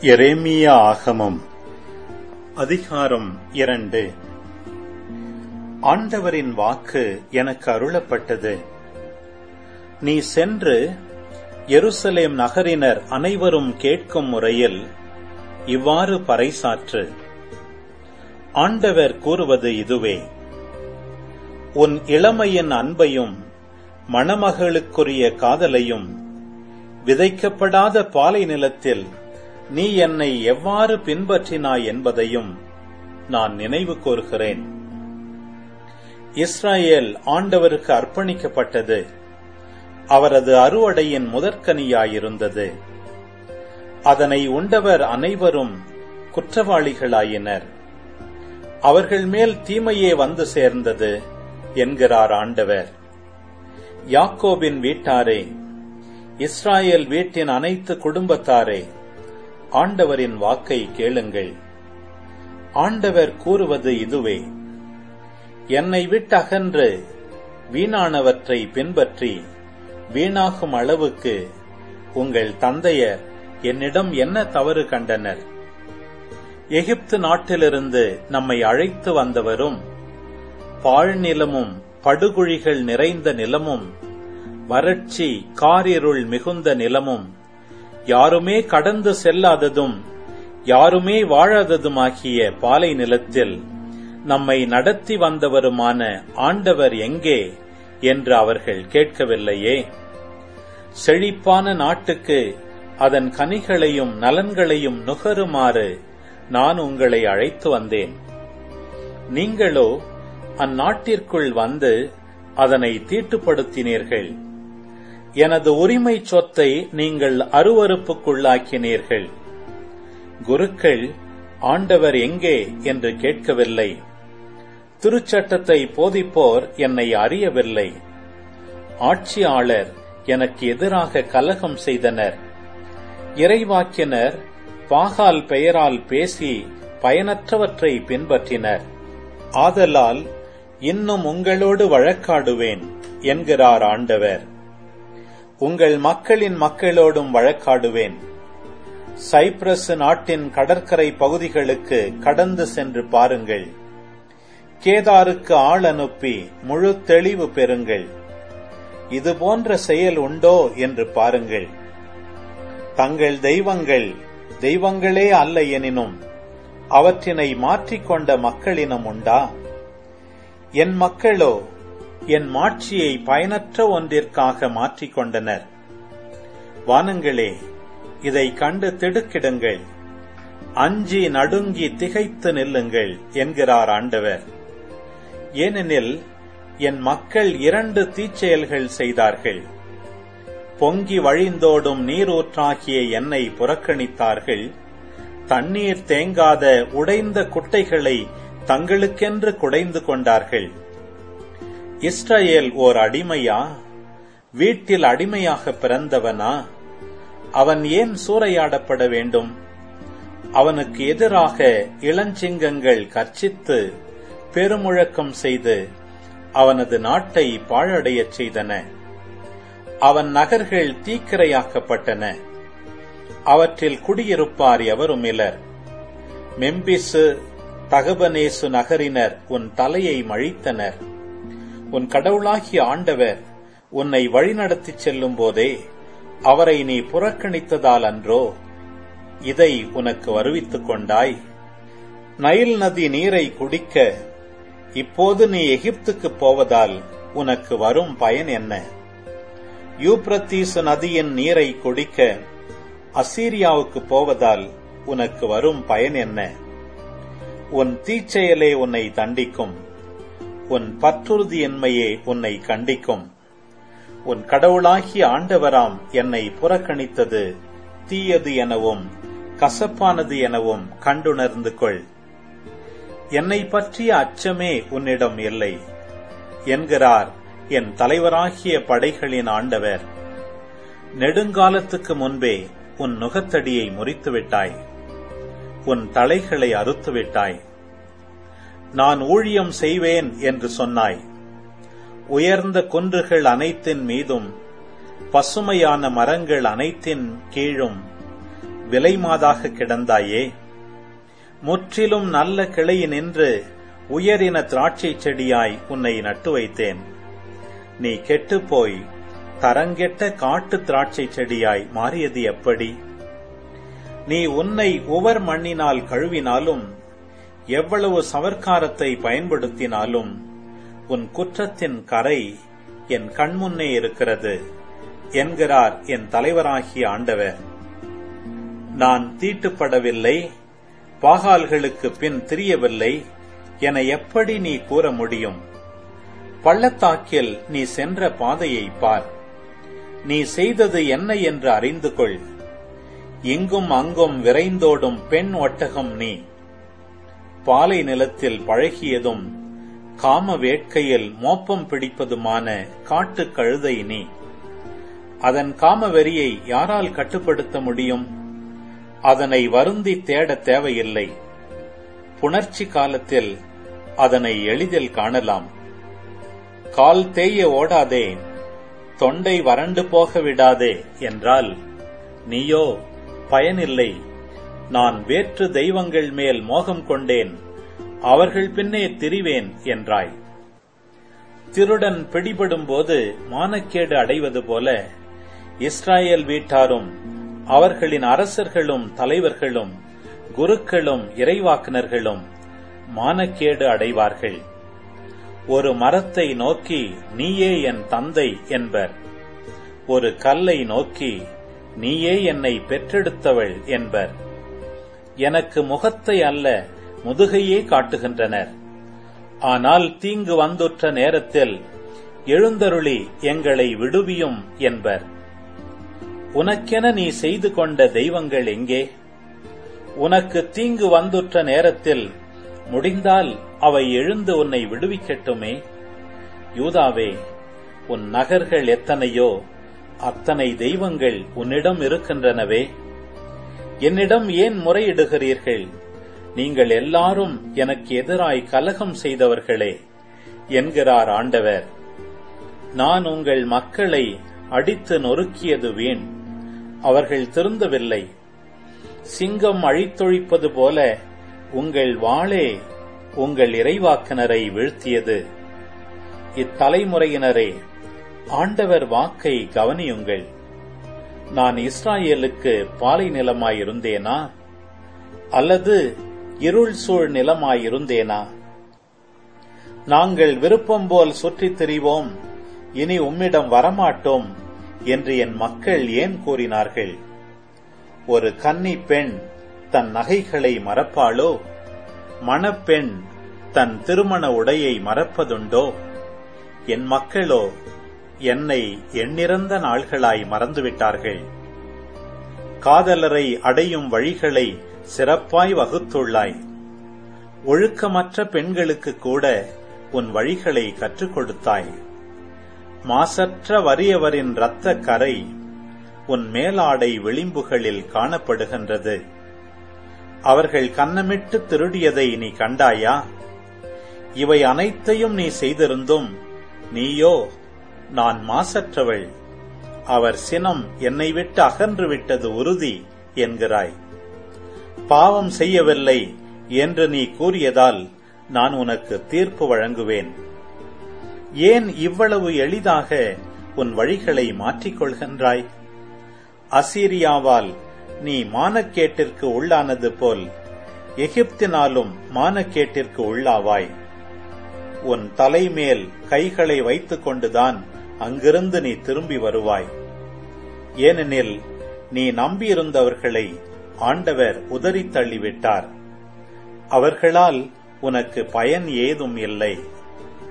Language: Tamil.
எரேமியா ஆகமம் அதிகாரம் இரண்டு ஆண்டவரின் வாக்கு எனக்கு அருளப்பட்டது நீ சென்று எருசலேம் நகரினர் அனைவரும் கேட்கும் முறையில் இவ்வாறு பறைசாற்று ஆண்டவர் கூறுவது இதுவே உன் இளமையின் அன்பையும் மணமகளுக்குரிய காதலையும் விதைக்கப்படாத பாலை நிலத்தில் நீ என்னை எவ்வாறு பின்பற்றினாய் என்பதையும் நான் நினைவு கூறுகிறேன் இஸ்ராயேல் ஆண்டவருக்கு அர்ப்பணிக்கப்பட்டது அவரது அறுவடையின் முதற்கனியாயிருந்தது அதனை உண்டவர் அனைவரும் குற்றவாளிகளாயினர் அவர்கள் மேல் தீமையே வந்து சேர்ந்தது என்கிறார் ஆண்டவர் யாக்கோபின் வீட்டாரே இஸ்ராயேல் வீட்டின் அனைத்து குடும்பத்தாரே ஆண்டவரின் வாக்கை கேளுங்கள் ஆண்டவர் கூறுவது இதுவே என்னை விட்டகன்று வீணானவற்றை பின்பற்றி வீணாகும் அளவுக்கு உங்கள் தந்தையர் என்னிடம் என்ன தவறு கண்டனர் எகிப்து நாட்டிலிருந்து நம்மை அழைத்து வந்தவரும் பாழ்நிலமும் படுகுழிகள் நிறைந்த நிலமும் வறட்சி காரிருள் மிகுந்த நிலமும் யாருமே கடந்து செல்லாததும் யாருமே வாழாததுமாகிய பாலை நிலத்தில் நம்மை நடத்தி வந்தவருமான ஆண்டவர் எங்கே என்று அவர்கள் கேட்கவில்லையே செழிப்பான நாட்டுக்கு அதன் கனிகளையும் நலன்களையும் நுகருமாறு நான் உங்களை அழைத்து வந்தேன் நீங்களோ அந்நாட்டிற்குள் வந்து அதனை தீட்டுப்படுத்தினீர்கள் எனது உரிமை சொத்தை நீங்கள் அருவறுப்புக்குள்ளாக்கினீர்கள் குருக்கள் ஆண்டவர் எங்கே என்று கேட்கவில்லை திருச்சட்டத்தை போதிப்போர் என்னை அறியவில்லை ஆட்சியாளர் எனக்கு எதிராக கலகம் செய்தனர் இறைவாக்கினர் பாகால் பெயரால் பேசி பயனற்றவற்றை பின்பற்றினர் ஆதலால் இன்னும் உங்களோடு வழக்காடுவேன் என்கிறார் ஆண்டவர் உங்கள் மக்களின் மக்களோடும் வழக்காடுவேன் சைப்ரஸ் நாட்டின் கடற்கரை பகுதிகளுக்கு கடந்து சென்று பாருங்கள் கேதாருக்கு ஆள் அனுப்பி முழு தெளிவு பெறுங்கள் இது போன்ற செயல் உண்டோ என்று பாருங்கள் தங்கள் தெய்வங்கள் தெய்வங்களே அல்ல எனினும் அவற்றினை மாற்றிக்கொண்ட மக்களினம் உண்டா என் மக்களோ என் மாட்சியை பயனற்ற ஒன்றிற்காக மாற்றிக்கொண்டனர் வானங்களே இதை கண்டு திடுக்கிடுங்கள் அஞ்சி நடுங்கி திகைத்து நில்லுங்கள் என்கிறார் ஆண்டவர் ஏனெனில் என் மக்கள் இரண்டு தீச்செயல்கள் செய்தார்கள் பொங்கி வழிந்தோடும் நீரூற்றாகிய என்னை புறக்கணித்தார்கள் தண்ணீர் தேங்காத உடைந்த குட்டைகளை தங்களுக்கென்று குடைந்து கொண்டார்கள் இஸ்ரேல் ஓர் அடிமையா வீட்டில் அடிமையாக பிறந்தவனா அவன் ஏன் சூறையாடப்பட வேண்டும் அவனுக்கு எதிராக இளஞ்சிங்கங்கள் கர்ச்சித்து பெருமுழக்கம் செய்து அவனது நாட்டை பாழடையச் செய்தன அவன் நகர்கள் தீக்கிரையாக்கப்பட்டன அவற்றில் குடியிருப்பார் எவரும் இலர் மெம்பிசு தகபனேசு நகரினர் உன் தலையை மழித்தனர் உன் கடவுளாகிய ஆண்டவர் உன்னை வழிநடத்திச் செல்லும் போதே அவரை நீ புறக்கணித்ததால் அன்றோ இதை உனக்கு வருவித்துக் கொண்டாய் நைல் நதி நீரை குடிக்க இப்போது நீ எகிப்துக்கு போவதால் உனக்கு வரும் பயன் என்ன யூப்ரத்தீசு நதியின் நீரை குடிக்க அசீரியாவுக்கு போவதால் உனக்கு வரும் பயன் என்ன உன் தீச்செயலே உன்னை தண்டிக்கும் உன் பற்றுறுதியின்மையே உன்னை கண்டிக்கும் உன் கடவுளாகிய ஆண்டவராம் என்னை புறக்கணித்தது தீயது எனவும் கசப்பானது எனவும் கண்டுணர்ந்து கொள் என்னை பற்றிய அச்சமே உன்னிடம் இல்லை என்கிறார் என் தலைவராகிய படைகளின் ஆண்டவர் நெடுங்காலத்துக்கு முன்பே உன் நுகத்தடியை முறித்துவிட்டாய் உன் தலைகளை அறுத்துவிட்டாய் நான் ஊழியம் செய்வேன் என்று சொன்னாய் உயர்ந்த குன்றுகள் அனைத்தின் மீதும் பசுமையான மரங்கள் அனைத்தின் கீழும் விலைமாதாக கிடந்தாயே முற்றிலும் நல்ல கிளை நின்று உயரின திராட்சை செடியாய் உன்னை நட்டு வைத்தேன் நீ கெட்டுப்போய் தரங்கெட்ட காட்டு திராட்சை செடியாய் மாறியது எப்படி நீ உன்னை உவர் மண்ணினால் கழுவினாலும் எவ்வளவு சவர்க்காரத்தை பயன்படுத்தினாலும் உன் குற்றத்தின் கரை என் கண்முன்னே இருக்கிறது என்கிறார் என் தலைவராகிய ஆண்டவர் நான் தீட்டுப்படவில்லை பாகால்களுக்கு பின் திரியவில்லை என எப்படி நீ கூற முடியும் பள்ளத்தாக்கில் நீ சென்ற பாதையை பார் நீ செய்தது என்ன என்று அறிந்து கொள் இங்கும் அங்கும் விரைந்தோடும் பெண் ஒட்டகம் நீ பாலை நிலத்தில் பழகியதும் காம வேட்கையில் மோப்பம் பிடிப்பதுமான காட்டுக் கழுதை நீ அதன் காம வெறியை யாரால் கட்டுப்படுத்த முடியும் அதனை வருந்தி தேட தேவையில்லை புணர்ச்சி காலத்தில் அதனை எளிதில் காணலாம் கால் தேய ஓடாதே தொண்டை வறண்டு போக விடாதே என்றால் நீயோ பயனில்லை நான் வேற்று தெய்வங்கள் மேல் மோகம் கொண்டேன் அவர்கள் பின்னே திரிவேன் என்றாய் திருடன் பிடிபடும்போது மானக்கேடு அடைவது போல இஸ்ராயேல் வீட்டாரும் அவர்களின் அரசர்களும் தலைவர்களும் குருக்களும் இறைவாக்கினர்களும் மானக்கேடு அடைவார்கள் ஒரு மரத்தை நோக்கி நீயே என் தந்தை என்பர் ஒரு கல்லை நோக்கி நீயே என்னை பெற்றெடுத்தவள் என்பர் எனக்கு முகத்தை அல்ல முதுகையே காட்டுகின்றனர் ஆனால் தீங்கு வந்துற்ற நேரத்தில் எழுந்தருளி எங்களை விடுவியும் என்பர் உனக்கென நீ செய்து கொண்ட தெய்வங்கள் எங்கே உனக்கு தீங்கு வந்துற்ற நேரத்தில் முடிந்தால் அவை எழுந்து உன்னை விடுவிக்கட்டுமே யூதாவே உன் நகர்கள் எத்தனையோ அத்தனை தெய்வங்கள் உன்னிடம் இருக்கின்றனவே என்னிடம் ஏன் முறையிடுகிறீர்கள் நீங்கள் எல்லாரும் எனக்கு எதிராய் கலகம் செய்தவர்களே என்கிறார் ஆண்டவர் நான் உங்கள் மக்களை அடித்து நொறுக்கியது வீண் அவர்கள் திருந்தவில்லை சிங்கம் அழித்தொழிப்பது போல உங்கள் வாளே உங்கள் இறைவாக்கினரை வீழ்த்தியது இத்தலைமுறையினரே ஆண்டவர் வாக்கை கவனியுங்கள் நான் இஸ்ராயேலுக்கு பாலை நிலமாயிருந்தேனா அல்லது இருள் சூழ் நிலமாயிருந்தேனா நாங்கள் விருப்பம் போல் சுற்றித் திரிவோம் இனி உம்மிடம் வரமாட்டோம் என்று என் மக்கள் ஏன் கூறினார்கள் ஒரு கன்னி பெண் தன் நகைகளை மறப்பாளோ மணப்பெண் தன் திருமண உடையை மறப்பதுண்டோ என் மக்களோ என்னை எண்ணிறந்த நாள்களாய் மறந்துவிட்டார்கள் காதலரை அடையும் வழிகளை சிறப்பாய் வகுத்துள்ளாய் ஒழுக்கமற்ற பெண்களுக்கு கூட உன் வழிகளை கற்றுக் கொடுத்தாய் மாசற்ற வறியவரின் இரத்த கரை உன் மேலாடை விளிம்புகளில் காணப்படுகின்றது அவர்கள் கன்னமிட்டு திருடியதை நீ கண்டாயா இவை அனைத்தையும் நீ செய்திருந்தும் நீயோ நான் மாசற்றவள் அவர் சினம் என்னை விட்டு அகன்று விட்டது உறுதி என்கிறாய் பாவம் செய்யவில்லை என்று நீ கூறியதால் நான் உனக்கு தீர்ப்பு வழங்குவேன் ஏன் இவ்வளவு எளிதாக உன் வழிகளை மாற்றிக் கொள்கின்றாய் அசீரியாவால் நீ மானக்கேட்டிற்கு உள்ளானது போல் எகிப்தினாலும் மானக்கேட்டிற்கு உள்ளாவாய் உன் தலைமேல் கைகளை வைத்துக் கொண்டுதான் அங்கிருந்து நீ திரும்பி வருவாய் ஏனெனில் நீ நம்பியிருந்தவர்களை ஆண்டவர் உதறித் தள்ளிவிட்டார் அவர்களால் உனக்கு பயன் ஏதும் இல்லை